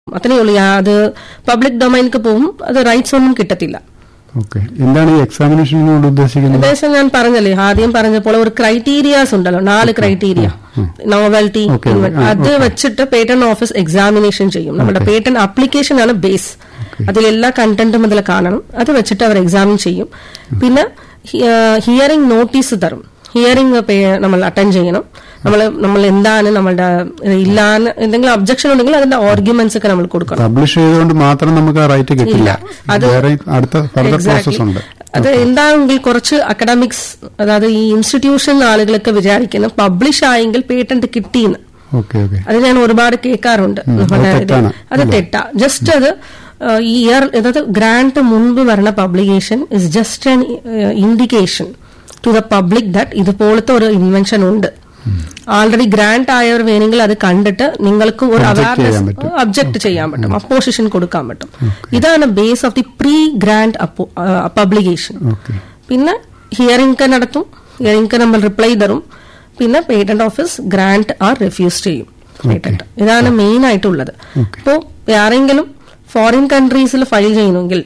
അത്രയേ ഉള്ളൂ യാ- അത് പബ്ലിക് ഡൊമൈനിക്ക് പോകും അത് റൈറ്റ്സ് ഒന്നും കിട്ടത്തില്ല ഓക്കെ എന്താണ് ഈ എക്സാമിനേഷൻ കൊണ്ട് ഉദ്ദേശിക്കുന്നത് ഏകദേശം ഞാൻ പറഞ്ഞല്ലേ ആദ്യം പറഞ്ഞപ്പോൾ ഒരു ക്രൈറ്റീരിയാസ് ഉണ്ടല്ലോ നാല് ക്രൈറ്റീരിയ നോവൽറ്റി Okay, ആ, അത് okay. വെച്ചിട്ട് പേറ്റന്റ് ഓഫീസ് എക്സാമിനേഷൻ ചെയ്യും നമ്മുടെ പേറ്റന്റ് അപ്ലിക്കേഷൻ ആണ് ബേസ് അതിലെല്ലാ കണ്ടന്റും അതിൽ കാണണം അത് വെച്ചിട്ട് അവർ എക്സാമിൻ ചെയ്യും പിന്നെ ഹിയറിംഗ് നോട്ടീസ് തരും ഹിയറിംഗ് നമ്മൾ അറ്റൻഡ് ചെയ്യണം നമ്മൾ നമ്മൾ എന്താണ് നമ്മളുടെ ഇല്ലാന്ന് എന്തെങ്കിലും ഒബ്ജക്ഷൻ ഉണ്ടെങ്കിൽ അതിന്റെ ആർഗ്യുമെന്റ്സ് ഒക്കെ നമ്മൾ കൊടുക്കണം പബ്ലിഷ് ചെയ്തുകൊണ്ട് മാത്രം നമുക്ക് ആ റൈറ്റ് കിട്ടില്ല ഇല്ല. അത് വേറെ അടുത്ത ഫർദർ Exactly. പ്രോസസ് ഉണ്ട് അത് എന്താണെങ്കിൽ കുറച്ച് അക്കാഡമിക്സ് അതായത് ഈ ഇൻസ്റ്റിറ്റ്യൂഷൻ ആളുകളൊക്കെ വിചാരിക്കുന്നു പബ്ലിഷ് ആയെങ്കിൽ പേറ്റന്റ് കിട്ടിയെന്ന് ഓക്കെ ഓക്കെ അത് ഞാൻ ഒരുപാട് കേൾക്കാറുണ്ട് ഉം, അത് നമ്മുടെ ഇത്. തെറ്റാണ്. അത് തെറ്റാ ജസ്റ്റ് അത് ആ, ഈ ഇയർ അതായത് ഗ്രാന്റ് മുൻപ് വരുന്ന publication is just an indication to the public that ഇതുപോലത്തെ ഒരു ഇൻവെൻഷൻ ഉണ്ട് ആൾറെഡി ഗ്രാന്റ് ആയവർ വേണമെങ്കിൽ അത് കണ്ടിട്ട് നിങ്ങൾക്ക് ഒരു Object ചെയ്യാൻ അവയർനെസ് പറ്റും. ഒബ്ജക്ട് ചെയ്യാൻ പറ്റും അപ്പോസിഷൻ കൊടുക്കാൻ പറ്റും ഇതാണ് base of the pre grant publication okay പിന്നെ ഹിയറിംഗ് നടത്തും ഹിയറിംഗ് നമ്മൾ റിപ്ലൈ തരും പിന്നെ patent office grant or refuse ചെയ്യും പേറ്റന്റ് ഇതാണ് മെയിൻ ആയിട്ടുള്ളത് Okay. ഇപ്പോ ആരെങ്കിലും ഫോറിൻ കൺട്രീസിൽ ഫയൽ ചെയ്യണമെങ്കിൽ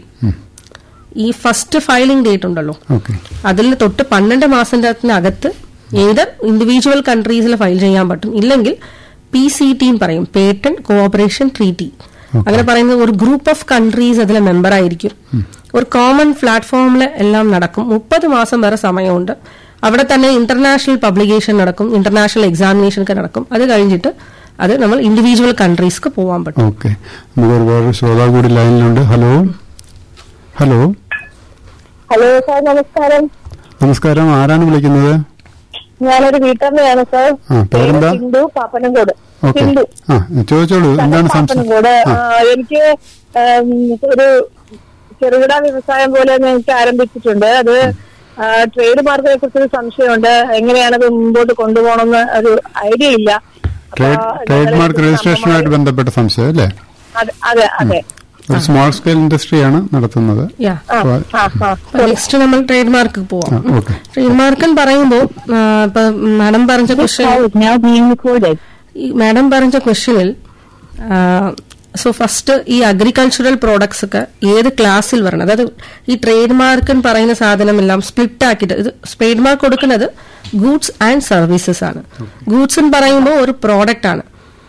ഈ ഫസ്റ്റ് ഫയലിംഗ് ഡേറ്റ് ഉണ്ടല്ലോ ഓക്കെ അതിൽ തൊട്ട് പന്ത്രണ്ട് മാസത്തിനകത്ത് ഏത് ഇൻഡിവിജ്വൽ കൺട്രീസിൽ ഫയൽ ചെയ്യാൻ പറ്റും ഇല്ലെങ്കിൽ പി സി ടിയും പറയും പേറ്റന്റ് കോഓപ്പറേഷൻ ട്രീറ്റി അങ്ങനെ പറയുന്നത് ഒരു ഗ്രൂപ്പ് ഓഫ് കൺട്രീസ് അതിലെ മെമ്പർ ആയിരിക്കും ഒരു കോമൺ പ്ലാറ്റ്ഫോമിൽ എല്ലാം നടക്കും മുപ്പത് മാസം വരെ സമയമുണ്ട് അവിടെ തന്നെ ഇന്റർനാഷണൽ പബ്ലിക്കേഷൻ നടക്കും ഇന്റർനാഷണൽ എക്സാമിനേഷൻ ഒക്കെ നടക്കും അത് കഴിഞ്ഞിട്ട് അത് നമ്മൾ ഇൻഡിവിജ്വൽ കൺട്രീസ്ക്ക് പോകാൻ പറ്റും ഓക്കെ നമുക്ക് ഒരുപാട് ശ്രോതാവ് കൂടി ലൈനിലുണ്ട് ഹലോ ഹലോ ഹലോ സാർ നമസ്കാരം നമസ്കാരം ആരാണ് വിളിക്കുന്നത് ഞാനൊരു വീട്ടമ്മയാണ് സാർ ആ, പേരെന്താ? ഹിന്ദു പാപ്പനംകോട് ഓക്കെ ഹിന്ദു ആ ചോദിച്ചോളൂ എന്താണ് സംശയം പാപ്പനംകോട് ആ, ആ, എനിക്ക് ഉം, ഒരു ചെറുകിട വ്യവസായം പോലെ എനിക്ക് ആരംഭിച്ചിട്ടുണ്ട് അത് ട്രേഡ് മാർക്കിനെ കുറിച്ചൊരു സംശയമുണ്ട് എങ്ങനെയാണത് മുമ്പോട്ട് കൊണ്ടുപോകണമെന്ന് ഒരു ഐഡിയ ഇല്ല അപ്പൊ ട്രേഡ് ട്രേഡ് ഞങ്ങളെ മാർക്ക് രജിസ്ട്രേഷനുമായിട്ട് ബന്ധപ്പെട്ട സംശയം അല്ലേ അതെ അതെ അതെ ഒരു സ്മോൾ സ്കെയിൽ ഇൻഡസ്ട്രിയാണ് നടത്തുന്നത് യാ ആ ആ ആ നെക്സ്റ്റ് നമ്മൾ ട്രേഡ് മാർക്ക് പോവാം ഓക്കെ ട്രേഡ് മാർക്ക് പറയുമ്പോൾ ഇപ്പൊ മാഡം പറഞ്ഞ ക്വസ്റ്റ്യൻ now being recorded. ഈ മാഡം പറഞ്ഞ ക്വസ്റ്റ്യനിൽ സോ ഫസ്റ്റ് ഈ അഗ്രികൾച്ചറൽ പ്രോഡക്ട്സ് ഒക്കെ ഏത് ക്ലാസ്സിൽ വരണം അതായത് ഈ ട്രേഡ് മാർക്ക് എന്ന് പറയുന്ന സാധനമെല്ലാം സ്പ്ലിറ്റ് ആക്കിയിട്ട് ഇത് ട്രേഡ് മാർക്ക് കൊടുക്കുന്നത് ഗൂഡ്സ് ആൻഡ് സർവീസസ് ആണ് ഗൂഡ്സ് എന്ന് പറയുമ്പോൾ ഒരു പ്രോഡക്റ്റ് ആണ്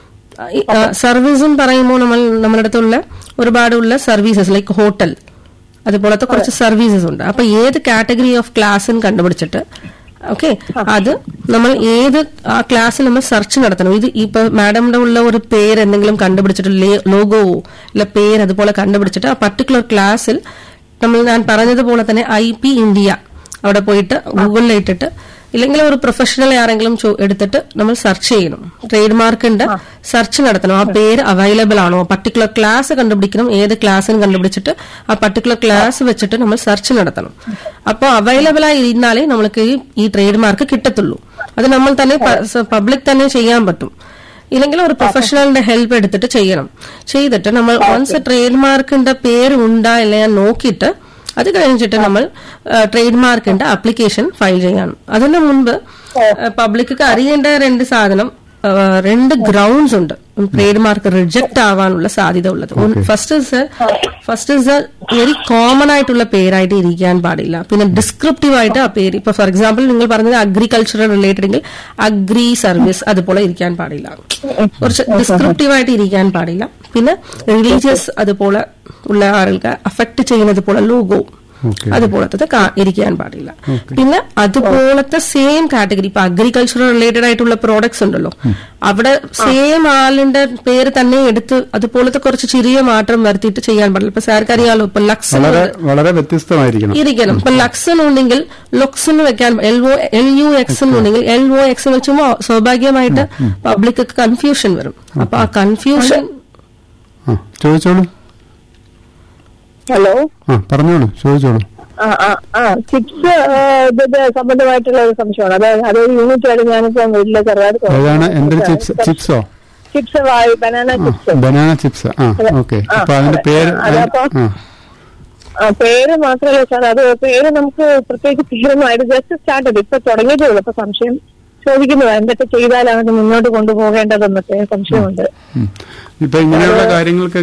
സർവീസ് എന്ന് പറയുമ്പോൾ നമ്മൾ നമ്മുടെ അടുത്തുള്ള ഒരുപാടുള്ള സർവീസസ് ലൈക്ക് ഹോട്ടൽ അതുപോലത്തെ കുറച്ച് സർവീസസ് ഉണ്ട് അപ്പൊ ഏത് കാറ്റഗറി ഓഫ് ക്ലാസ് കണ്ടുപിടിച്ചിട്ട് ഓക്കെ അത് നമ്മൾ ഏത് ആ ക്ലാസ്സിൽ നമ്മൾ സെർച്ച് നടത്തണം ഇത് ഇപ്പൊ മാഡമിന്റെ ഉള്ള ഒരു പേര് എന്തെങ്കിലും കണ്ടുപിടിച്ചിട്ട് ലോഗോവോ ഇല്ല പേര് അതുപോലെ കണ്ടുപിടിച്ചിട്ട് ആ പർട്ടിക്കുലർ ക്ലാസ്സിൽ നമ്മൾ ഞാൻ പറഞ്ഞതുപോലെ തന്നെ ഐ പി ഇന്ത്യ അവിടെ പോയിട്ട് ഗൂഗിളിൽ ഇട്ടിട്ട് ഇല്ലെങ്കിൽ ഒരു പ്രൊഫഷണൽ ആരെങ്കിലും ചോ- എടുത്തിട്ട് നമ്മൾ സെർച്ച് ചെയ്യണം ട്രേഡ് മാർക്കിന്റെ സെർച്ച് നടത്തണം ആ പേര് അവൈലബിൾ ആണോ പർട്ടിക്കുലർ ക്ലാസ് കണ്ടുപിടിക്കണം ഏത് ക്ലാസ്സിന് കണ്ടുപിടിച്ചിട്ട് ആ പർട്ടിക്കുലർ ക്ലാസ് വെച്ചിട്ട് നമ്മൾ സെർച്ച് നടത്തണം അപ്പോൾ അവൈലബിൾ ആയി ഇരുന്നാലേ നമ്മൾക്ക് ഈ- ഈ ട്രേഡ് മാർക്ക് കിട്ടത്തുള്ളൂ അത് നമ്മൾ തന്നെ പബ്ലിക് തന്നെ ചെയ്യാൻ പറ്റും ഇല്ലെങ്കിൽ ഒരു പ്രൊഫഷണലിന്റെ ഹെൽപ്പ് എടുത്തിട്ട് ചെയ്യണം ചെയ്തിട്ട് നമ്മൾ വൺസ് ട്രേഡ് മാർക്കിന്റെ പേര് ഉണ്ടാ ഇല്ല ഞാൻ നോക്കിയിട്ട് അത് കഴിഞ്ഞിട്ട് നമ്മൾ ട്രേഡ് മാർക്കിന്റെ അപ്ലിക്കേഷൻ ഫയൽ ചെയ്യണം അതിന് മുൻപ് പബ്ലിക്ക് അറിയേണ്ട രണ്ട് സാധനം ആ, രണ്ട് ഗ്രൗണ്ട്സ് ഉണ്ട് ട്രേഡ് മാർക്ക് റിജക്ട് ആവാനുള്ള സാധ്യത ഉള്ളത് first is first is very common ആയിട്ടുള്ള പേരായിട്ട് ഇരിക്കാൻ പാടില്ല പിന്നെ ഡിസ്ക്രിപ്റ്റീവ് ആയിട്ട് ആ പേര് ഇപ്പൊ ഫോർ എക്സാമ്പിൾ നിങ്ങൾ പറഞ്ഞത് അഗ്രികൾച്ചറൽ റിലേറ്റഡ് എങ്കിൽ അഗ്രി സർവീസ് അതുപോലെ ഇരിക്കാൻ പാടില്ല കുറച്ച് ഡിസ്ക്രിപ്റ്റീവ് ആയിട്ട് ഇരിക്കാൻ പാടില്ല പിന്നെ റിലീജിയസ് അതുപോലെ ഉള്ള ആളുകൾക്ക് അഫക്ട് ചെയ്യുന്നത് പോലെ ലോഗോ ഓക്കെ അതുപോലത്തത് കാ- ഇരിക്കാൻ പാടില്ല പിന്നെ അതുപോലത്തെ സെയിം കാറ്റഗറി ഇപ്പൊ അഗ്രികൾച്ചറൽ റിലേറ്റഡ് ആയിട്ടുള്ള പ്രോഡക്ട്സ് ഉണ്ടല്ലോ അവിടെ സെയിം ആളിന്റെ പേര് തന്നെ എടുത്ത് അതുപോലത്തെ കുറച്ച് ചെറിയ മാറ്റം വരുത്തിയിട്ട് ചെയ്യാൻ പാടില്ല ഇപ്പൊ സാർക്ക് അറിയാലോ ഇപ്പൊ ലക്സ് വളരെ വളരെ വ്യത്യസ്തമായിരിക്കണം ഇരിക്കണം ഇപ്പൊ ലക്സ് ഉണ്ടെങ്കിൽ ലുക്സ് എന്ന് വെക്കാൻ L O L U X എന്നുണ്ടെങ്കിൽ എൽ ഒ എക്സ് വെച്ചുമ്പോ സ്വാഭാവികമായിട്ട് പബ്ലിക് കൺഫ്യൂഷൻ വരും അപ്പൊ ആ കൺഫ്യൂഷൻ ആ ചോദിച്ചോളൂ ഹലോ ആ പറഞ്ഞോളൂ ചോദിച്ചോളൂ ആ ആ ആ ചിപ്സ് ഇത് സംബന്ധമായിട്ടുള്ള ഒരു സംശയമാണ് അത് അതൊരു യൂണിറ്റ് ആയിട്ട് ഞാനിപ്പോ വീട്ടിലെ ചെറുതായിട്ട് ഏതാണ് എന്തൊരു ചിപ്സ് ചിപ്സോ chips banana chips banana chips ആ ഓക്കെ ആ, അപ്പൊ അതിന്റെ അതെ. പേര് ആ, അതപ്പോ- ആ ആ പേര് മാത്രമല്ല സാർ അത് പേര് നമുക്ക് പ്രത്യേകിച്ച് പേരൊന്നും ആയിട്ട് ജസ്റ്റ് സ്റ്റാർട്ട് ചെയ്തു ഇപ്പൊ തുടങ്ങിയതേ ഉള്ളൂ അപ്പൊ സംശയം ചോദിക്കുന്നത് എന്തൊക്കെ ചെയ്താലാണ് ഇത് മുന്നോട്ട് കൊണ്ടുപോകേണ്ടതെന്നൊക്കെ സംശയമുണ്ട് ഉം. ഇപ്പൊ ഇങ്ങനെയുള്ള കാര്യങ്ങൾക്ക്